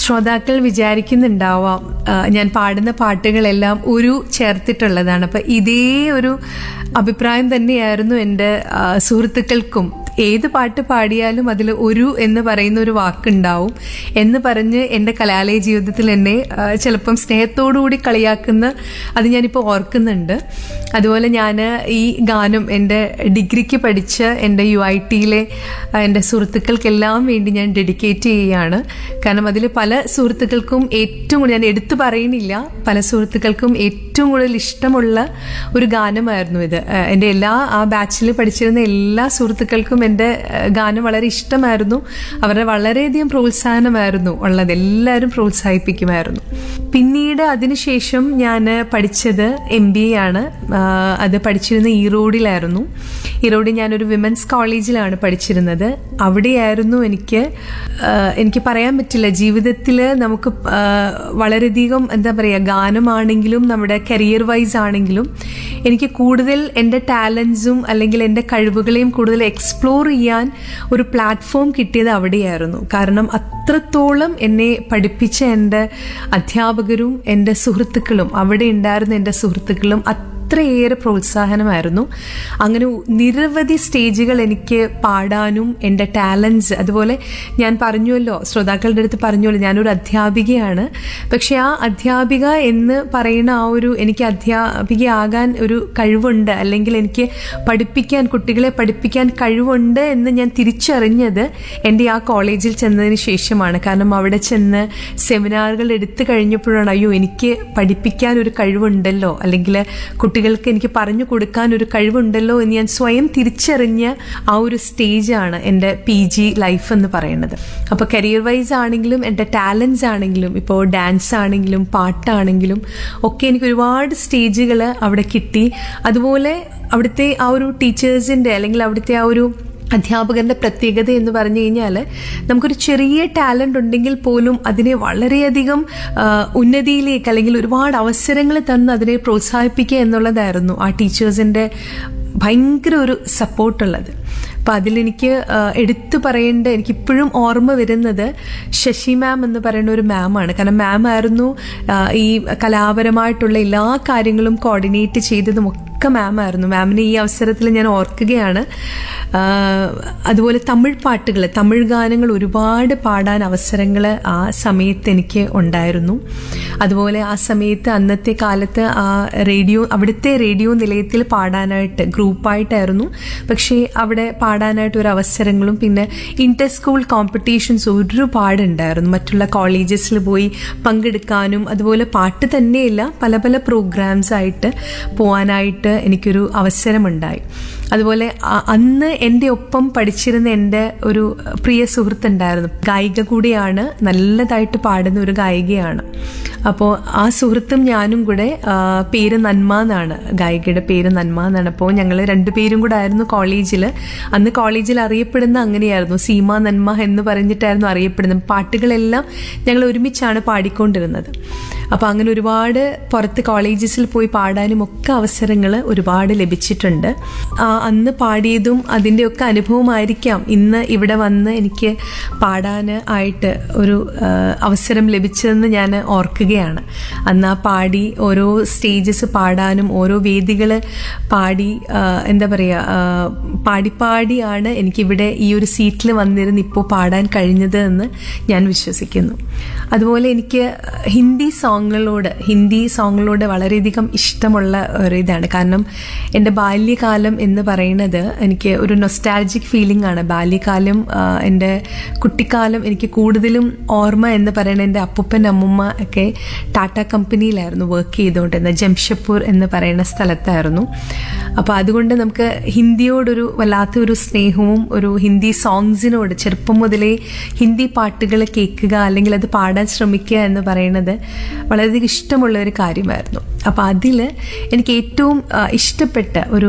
ശ്രോതാക്കൾ വിചാരിക്കുന്നുണ്ടാവാം ആ, ഞാൻ പാടുന്ന പാട്ടുകളെല്ലാം ഒരു ചേർത്തിട്ടുള്ളതാണ് അപ്പം ഇതേ ഒരു അഭിപ്രായം തന്നെയായിരുന്നു എൻ്റെ ആ, സുഹൃത്തുക്കൾക്കും ഏത് പാട്ട് പാടിയാലും അതിൽ ഒരു എന്ന് പറയുന്ന ഒരു വാക്കുണ്ടാവും എന്ന് പറഞ്ഞ് എൻ്റെ കലാലയ ജീവിതത്തിൽ എന്നെ ആ, ചിലപ്പം സ്നേഹത്തോടുകൂടി കളിയാക്കുന്ന അത് ഞാനിപ്പോൾ ഓർക്കുന്നുണ്ട് അതുപോലെ ഞാൻ ഈ ഗാനം എൻ്റെ ഡിഗ്രിക്ക് പഠിച്ച എൻ്റെ യു ഐ ടിയിലെ എൻ്റെ സുഹൃത്തുക്കൾക്കെല്ലാം വേണ്ടി ഞാൻ ഡെഡിക്കേറ്റ് ചെയ്യുകയാണ് കാരണം അതിൽ പല സുഹൃത്തുക്കൾക്കും ഏറ്റവും കൂടുതൽ ഞാൻ എടുത്തു പറയണില്ല പല സുഹൃത്തുക്കൾക്കും ഏറ്റവും കൂടുതൽ ഇഷ്ടമുള്ള ഒരു ഗാനമായിരുന്നു ഇത് ആ, എൻ്റെ എല്ലാ ആ ബാച്ചിൽ പഠിച്ചിരുന്ന എല്ലാ സുഹൃത്തുക്കൾക്കും എൻ്റെ ആ, ഗാനം വളരെ ഇഷ്ടമായിരുന്നു അവരുടെ വളരെയധികം പ്രോത്സാഹനമായിരുന്നു ഉള്ളത് എല്ലാവരും പ്രോത്സാഹിപ്പിക്കുമായിരുന്നു പിന്നീട് അതിനുശേഷം ഞാൻ പഠിച്ചത് എം ബി എ ആണ് ആ, അത് പഠിച്ചിരുന്ന ഈറോഡിലായിരുന്നു ഈറോഡിൽ ഞാനൊരു വിമൻസ് കോളേജിലാണ് പഠിച്ചിരുന്നത് അവിടെയായിരുന്നു എനിക്ക് ആ, എനിക്ക് പറയാൻ പറ്റില്ല ജീവിതത്തിൽ നമുക്ക് ആ, വളരെയധികം എന്താ പറയുക ഗാനമാണെങ്കിലും നമ്മുടെ കരിയർ വൈസ് ആണെങ്കിലും എനിക്ക് കൂടുതൽ എൻ്റെ ടാലൻസും അല്ലെങ്കിൽ എൻ്റെ കഴിവുകളെയും കൂടുതൽ എക്സ്പ്ലോർ ചെയ്യാൻ ഒരു പ്ലാറ്റ്ഫോം കിട്ടിയത് അവിടെയായിരുന്നു കാരണം അത്രത്തോളം എന്നെ പഠിപ്പിച്ച എൻ്റെ അധ്യാപകരും എൻ്റെ സുഹൃത്തുക്കളും അവിടെ ഉണ്ടായിരുന്ന എൻ്റെ സുഹൃത്തുക്കളും അത്രയേറെ പ്രോത്സാഹനമായിരുന്നു അങ്ങനെ നിരവധി സ്റ്റേജുകൾ എനിക്ക് പാടാനും എൻ്റെ ടാലൻസ് അതുപോലെ ഞാൻ പറഞ്ഞുവല്ലോ ശ്രോതാക്കളുടെ അടുത്ത് പറഞ്ഞുവല്ലോ ഞാനൊരു അധ്യാപികയാണ് പക്ഷെ ആ അധ്യാപിക എന്ന് പറയുന്ന ആ ഒരു എനിക്ക് അധ്യാപികയാകാൻ ഒരു കഴിവുണ്ട് അല്ലെങ്കിൽ എനിക്ക് പഠിപ്പിക്കാൻ കുട്ടികളെ പഠിപ്പിക്കാൻ കഴിവുണ്ട് എന്ന് ഞാൻ തിരിച്ചറിഞ്ഞത് എൻ്റെ ആ കോളേജിൽ ചെന്നതിന് ശേഷമാണ് കാരണം അവിടെ ചെന്ന് സെമിനാറുകൾ എടുത്തു കഴിഞ്ഞപ്പോഴാണ് അയ്യോ എനിക്ക് പഠിപ്പിക്കാൻ ഒരു കഴിവുണ്ടല്ലോ അല്ലെങ്കിൽ കുട്ടികൾക്ക് എനിക്ക് പറഞ്ഞു കൊടുക്കാൻ ഒരു കഴിവുണ്ടല്ലോ എന്ന് ഞാൻ സ്വയം തിരിച്ചറിഞ്ഞ ആ ഒരു സ്റ്റേജാണ് എൻ്റെ പി ജി ലൈഫ് എന്ന് പറയുന്നത് അപ്പോൾ കരിയർ വൈസ് ആണെങ്കിലും എൻ്റെ ടാലൻസ് ആണെങ്കിലും ഇപ്പോൾ ഡാൻസ് ആണെങ്കിലും പാട്ടാണെങ്കിലും ഒക്കെ എനിക്ക് ഒരുപാട് സ്റ്റേജുകൾ അവിടെ കിട്ടി അതുപോലെ അവിടുത്തെ ആ ഒരു ടീച്ചേഴ്സിൻ്റെ അല്ലെങ്കിൽ അവിടുത്തെ ആ ഒരു അധ്യാപകന്റെ പ്രത്യേകത എന്ന് പറഞ്ഞു കഴിഞ്ഞാൽ നമുക്കൊരു ചെറിയ ടാലന്റ് ഉണ്ടെങ്കിൽ പോലും അതിനെ വളരെയധികം ആ, ഉന്നതിയിലേക്ക് അല്ലെങ്കിൽ ഒരുപാട് അവസരങ്ങൾ തന്ന് അതിനെ പ്രോത്സാഹിപ്പിക്കുക എന്നുള്ളതായിരുന്നു ആ ടീച്ചേഴ്സിന്റെ ഭയങ്കര ഒരു സപ്പോർട്ടുള്ളത് അപ്പം അതിലെനിക്ക് ആ, എടുത്തു പറയേണ്ട എനിക്കിപ്പോഴും ഓർമ്മ വരുന്നത് ശശി മാം എന്ന് പറയുന്ന ഒരു മാമാണ് കാരണം മാം ആയിരുന്നു ആ, ഈ കലാപരമായിട്ടുള്ള എല്ലാ കാര്യങ്ങളും കോർഡിനേറ്റ് ചെയ്തതും ഒക്കെ മാം ആയിരുന്നു മാമിനെ ഈ അവസരത്തിൽ ഞാൻ ഓർക്കുകയാണ് ആ, അതുപോലെ തമിഴ് പാട്ടുകൾ തമിഴ് ഗാനങ്ങൾ ഒരുപാട് പാടാൻ അവസരങ്ങൾ ആ സമയത്ത് എനിക്ക് ഉണ്ടായിരുന്നു അതുപോലെ ആ സമയത്ത് അന്നത്തെ കാലത്ത് ആ റേഡിയോ അവിടുത്തെ റേഡിയോ നിലയത്തിൽ പാടാനായിട്ട് ഗ്രൂപ്പായിട്ടായിരുന്നു പക്ഷേ അവിടെ പാടാനായിട്ട് ഒരു അവസരങ്ങളും പിന്നെ ഇന്റർ സ്കൂൾ കോമ്പറ്റീഷൻസ് ഒരുപാടുണ്ടായിരുന്നു മറ്റുള്ള കോളേജസിൽ പോയി പങ്കെടുക്കാനും അതുപോലെ പാട്ട് തന്നെയല്ല പല പല പ്രോഗ്രാംസ് ആയിട്ട് പോകാനായിട്ട് എനിക്കൊരു അവസരമുണ്ടായി അതുപോലെ അ- അന്ന് എൻ്റെ ഒപ്പം പഠിച്ചിരുന്ന എൻ്റെ ഒരു പ്രിയ സുഹൃത്തുണ്ടായിരുന്നു ഗായിക കൂടിയാണ് നല്ലതായിട്ട് പാടുന്ന ഒരു ഗായികയാണ് അപ്പോൾ ആ സുഹൃത്തും ഞാനും കൂടെ ആ, പേര് നന്മ എന്നാണ് ഗായികയുടെ പേര് നന്മ എന്നാണ് അപ്പോൾ ഞങ്ങൾ രണ്ടുപേരും കൂടെ ആയിരുന്നു കോളേജിൽ അന്ന് കോളേജിൽ അറിയപ്പെടുന്ന അങ്ങനെയായിരുന്നു സീമ നന്മ എന്ന് പറഞ്ഞിട്ടായിരുന്നു അറിയപ്പെടുന്നത് പാട്ടുകളെല്ലാം ഞങ്ങൾ ഒരുമിച്ചാണ് പാടിക്കൊണ്ടിരുന്നത് അപ്പോൾ അങ്ങനെ ഒരുപാട് പുറത്ത് കോളേജസിൽ പോയി പാടാനും ഒക്കെ അവസരങ്ങൾ ഒരുപാട് ലഭിച്ചിട്ടുണ്ട് ആ, അന്ന് പാടിയതും അതിൻ്റെയൊക്കെ അനുഭവമായിരിക്കാം ഇന്ന് ഇവിടെ വന്ന് എനിക്ക് പാടാൻ ആയിട്ട് ഒരു ആ, അവസരം ലഭിച്ചതെന്ന് ഞാൻ ഓർക്കുകയാണ് അന്ന് ആ പാടി ഓരോ സ്റ്റേജസ് പാടാനും ഓരോ വേദികൾ പാടി ആ, എന്താ പറയുക ആ, പാടി പാടിയാണ് എനിക്കിവിടെ ഈ ഒരു സീറ്റിൽ വന്നിരുന്ന് ഇപ്പോൾ പാടാൻ കഴിഞ്ഞത് എന്ന് ഞാൻ വിശ്വസിക്കുന്നു അതുപോലെ എനിക്ക് ഹിന്ദി സോങ്ങുകളോട് ഹിന്ദി സോങ്ങുകളോട് വളരെയധികം ഇഷ്ടമുള്ള ഒരു ഇതാണ് കാരണം എൻ്റെ ബാല്യകാലം എന്ന് പറയുന്നത് എനിക്ക് ഒരു നൊസ്റ്റാൾജിക് ഫീലിംഗ് ആണ് ബാല്യകാലം ആ, എൻ്റെ കുട്ടിക്കാലം എനിക്ക് കൂടുതലും ഓർമ്മ എന്ന് പറയുന്നത് എൻ്റെ അപ്പൂപ്പൻ അമ്മുമ്മ ഒക്കെ ടാറ്റ കമ്പനിയിലായിരുന്നു വർക്ക് ചെയ്തുകൊണ്ടിരുന്നത് ജംഷഡ്പൂർ എന്ന് പറയുന്ന സ്ഥലത്തായിരുന്നു അപ്പോൾ അതുകൊണ്ട് നമുക്ക് ഹിന്ദിയോടൊരു വല്ലാത്തൊരു സ്നേഹവും ഒരു ഹിന്ദി സോങ്സിനോട് ചെറുപ്പം മുതലേ ഹിന്ദി പാട്ടുകൾ കേൾക്കുക അല്ലെങ്കിൽ അത് പാടാൻ ശ്രമിക്കുക എന്ന് പറയുന്നത് വളരെയധികം ഇഷ്ടമുള്ള ഒരു കാര്യമായിരുന്നു അപ്പോൾ അതിൽ എനിക്ക് ഏറ്റവും ആ, ഇഷ്ടപ്പെട്ട ഒരു